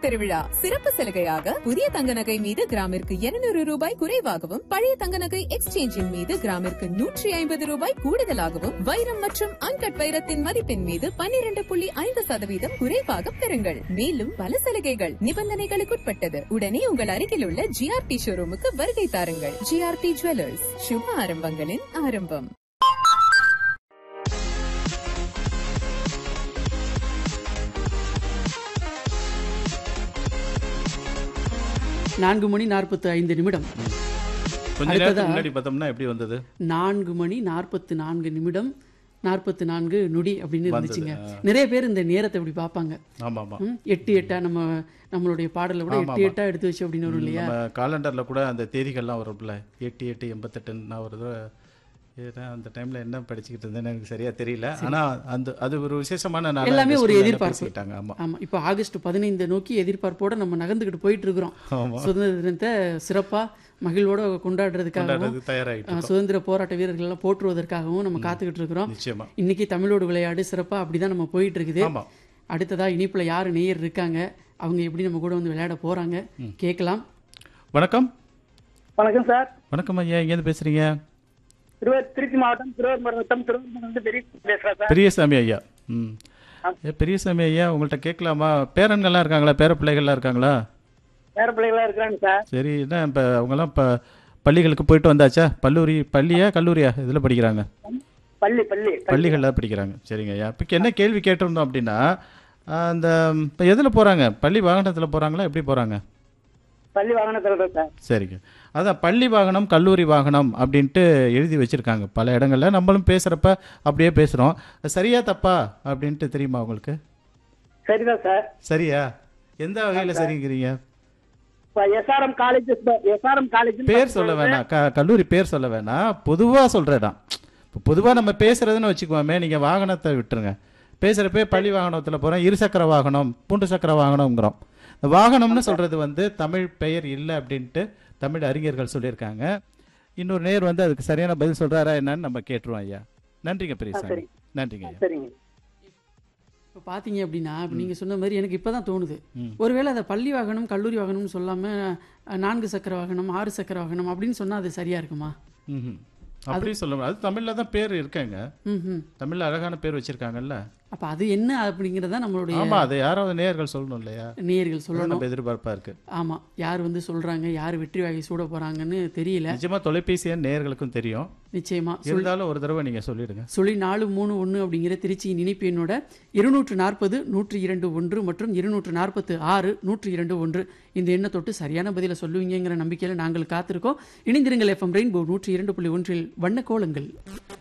திருவிழா சிறப்பு சலுகையாக புதிய தங்க நகை மீது கிராமிற்கு 200 ரூபாய் குறைவாகவும் பழைய தங்க நகை எக்ஸ்சேஞ்சின் மீது கிராமிற்கு நூற்றி ஐம்பது ரூபாய் கூடுதலாகவும் வைரம் மற்றும் அன்கட் வைரத்தின் மதிப்பின் மீது 12.5% புள்ளி ஐந்து சதவீதம் குறைவாக பெறுங்கள் மேலும் பல சலுகைகள் நிபந்தனைகளுக்குட்பட்டது உடனே உங்கள் அருகில் உள்ள ஜிஆர்டி ஷோரூமுக்கு வருகை தாருங்கள் ஜிஆர்டி ஜுவல்லர்ஸ் சுப ஆரம்பங்களின் ஆரம்பம் நான்கு மணி நாற்பத்தி ஐந்து நிமிடம் கொஞ்ச அடுத்ததா- நேரத்துக்கு முன்னாடி பார்த்தோம்னா எப்படி வந்தது நான்கு மணி நாற்பத்தி நான்கு நிமிடம் நாற்பத்தி நான்கு நொடி அப்படின்னு வந்தது, இருந்துச்சுங்க நிறைய பேர் இந்த நேரத்தை இப்படி பார்ப்பாங்க ஆமா ஆமா ம், எட்டு எட்டா நம்ம நம்மளுடைய பாடலை விட ஆமா, எட்டு ஆமா. எட்டா எடுத்து வச்சு அப்படின்னு வரும் இல்லையா நம்ம காலண்டர்ல கூட அந்த தேதிகள்லாம் வரும்ல எட்டு எட்டு எண்பத்தெட்டுன்னு நான் ஒரு தடவை ஏன்னா அந்த டைம்ல என்ன படிச்சுக்கிட்டு இருந்தேன்னு எனக்கு சரியா தெரியல ஆனா அந்த அது ஒரு விசேஷமான நாளா எல்லாமே அந்த ஒரு school ல எதிர்பார்ப்பு. பேசிக்கிட்டாங்க ஆமா ஆமா இப்போ ஆகஸ்ட் பதினைந்து நோக்கி எதிர்பார்ப்போட நம்ம நகர்ந்துகிட்டு போயிட்டு இருக்கிறோம் ஆமா சுதந்திர தினத்தை சிறப்பா மகிழ்வோட கொண்டாடுறதுக்காகவும் கொண்டாடுறது தயாராகிட்டு அஹ், சுதந்திர போராட்ட வீரர்கள் எல்லாம் போற்றுவதற்காகவும் நம்ம காத்துக்கிட்டு இருக்கிறோம் நிச்சயமா இன்னைக்கு தமிழோடு விளையாடு சிறப்பா அப்படிதான் நம்ம போயிட்டு இருக்குது ஆமா அடுத்ததா இனிப்புல யாரு நேயர் இருக்காங்க அவங்க எப்படி நம்ம கூட வந்து விளையாட போறாங்க கேட்கலாம் வணக்கம் வணக்கம் சார் வணக்கம் ஐயா எங்கேருந்து பேசுறீங்க திருவாரூர் திருச்சி மாவட்டம் திருவாரூர் மாவட்டம் திருவாரூர் வந்து பெரிய பேசுறேன் சார் பெரியசாமி ஐயா ம் ஏ பெரியசாமி ஐயா உங்கள்கிட்ட கேட்கலாமா பேரன்கள்லாம் இருக்காங்களா பேர பிள்ளைகள்லாம் இருக்காங்களா வேற பிள்ளைகளா இருக்கிறாங்க சார் சரி என்ன இப்போ அவங்கெல்லாம் இப்போ பள்ளிகளுக்கு போயிட்டு வந்தாச்சா பல்லூரி பள்ளியா கல்லூரியா இதில் படிக்கிறாங்க பள்ளி பள்ளி பள்ளிகளில் படிக்கிறாங்க சரிங்க ஐயா இப்போ என்ன கேள்வி கேட்டிருந்தோம் அப்படின்னா ஆஹ், அந்த இப்போ எதில் போகிறாங்க பள்ளி வாகனத்தில் போகிறாங்களா எப்படி போகிறாங்க பள்ளி வாகனத்தில் தான் சார் சரிங்க அதான் பள்ளி வாகனம் கல்லூரி வாகனம் அப்படின்ட்டு எழுதி வச்சுருக்காங்க பல இடங்கள்ல நம்மளும் பேசுகிறப்ப அப்படியே பேசுகிறோம் சரியா தப்பா அப்படின்ட்டு தெரியுமா உங்களுக்கு சரிதான் சார் சரியா எந்த வகையில் சரிங்கிறீங்க எஸ்ஆர்எம் காலேஜ் எஸ்ஆர்எம் காலேஜ் பேர் சொல்ல வேணாம் க கல்லூரி பேர் சொல்ல வேணாம் பொதுவாக சொல்கிறேன் இப்போ பொதுவாக நம்ம பேசுறதுன்னு வச்சுக்குவோமே நீங்கள் வாகனத்தை விட்டுருங்க பேசுகிறப்பே பள்ளி வாகனத்தில் போகிறோம் இருசக்கர வாகனம் பூண்டு சக்கர வாகனம்ங்கிறோம் இந்த வாகனம்னு சொல்கிறது வந்து தமிழ் பெயர் இல்லை அப்படின்ட்டு தமிழ் அறிஞர்கள் சொல்லியிருக்காங்க இன்னொரு நேர் வந்து அதுக்கு சரியான பதில் சொல்கிறாரா என்னன்னு நம்ம கேட்டுருவோம் ஐயா நன்றிங்க பெரியசாமி சரி. நன்றிங்க ஐயா சரிங்க இப்போ பார்த்தீங்க அப்படின்னா இப்போ நீங்கள் சொன்ன மாதிரி எனக்கு இப்போ தான் தோணுது ம். ஒருவேளை அதை பள்ளி வாகனம் கல்லூரி வாகனம்னு சொல்லாமல் நான்கு சக்கர வாகனம் ஆறு சக்கர வாகனம் அப்படின்னு சொன்னால் அது சரியா இருக்குமா ம் அப்படி சொல்ல முடியாது. அது தமிழில் தான் பேர் இருக்காங்க ம் ம் தமிழில் அழகான பேர் வச்சுருக்காங்கல்ல அப்போ அது என்ன அப்படிங்கிறத நம்மளுடைய ஆமாம் அதை யாராவது நேயர்கள் சொல்லணும் இல்லையா நேயர்கள் அதான் சொல்லணும் நம்ம எதிர்பார்ப்பாக இருக்குது ஆமாம் யார் வந்து சொல்கிறாங்க யார் வெற்றி வாகை சூட போகிறாங்கன்னு தெரியல நிஜமா தொலைபேசி எண் நேயர்களுக்கும் தெரியும் நிச்சயமா சொல் இருந்தாலும் ஒரு தடவை நீங்க சொல்லிடுங்க சொல்லி நாலு மூணு ஒன்று அப்படிங்கிற திருச்சியின் இணைப்பு எண்ணோட இருநூற்று நாற்பது நூற்றி இரண்டு ஒன்று மற்றும் இருநூற்று நாற்பத்து ஆறு நூற்றி இரண்டு ஒன்று இந்த எண்ணை தொட்டு சரியான பதிலை சொல்லுவீங்கிற நம்பிக்கையில் நாங்கள் காத்திருக்கோம் இணைந்திருங்கள் எஃப்எம் ரெயின்போ நூற்றி இரண்டு புள்ளி ஒன்றில் வண்ண கோலங்கள்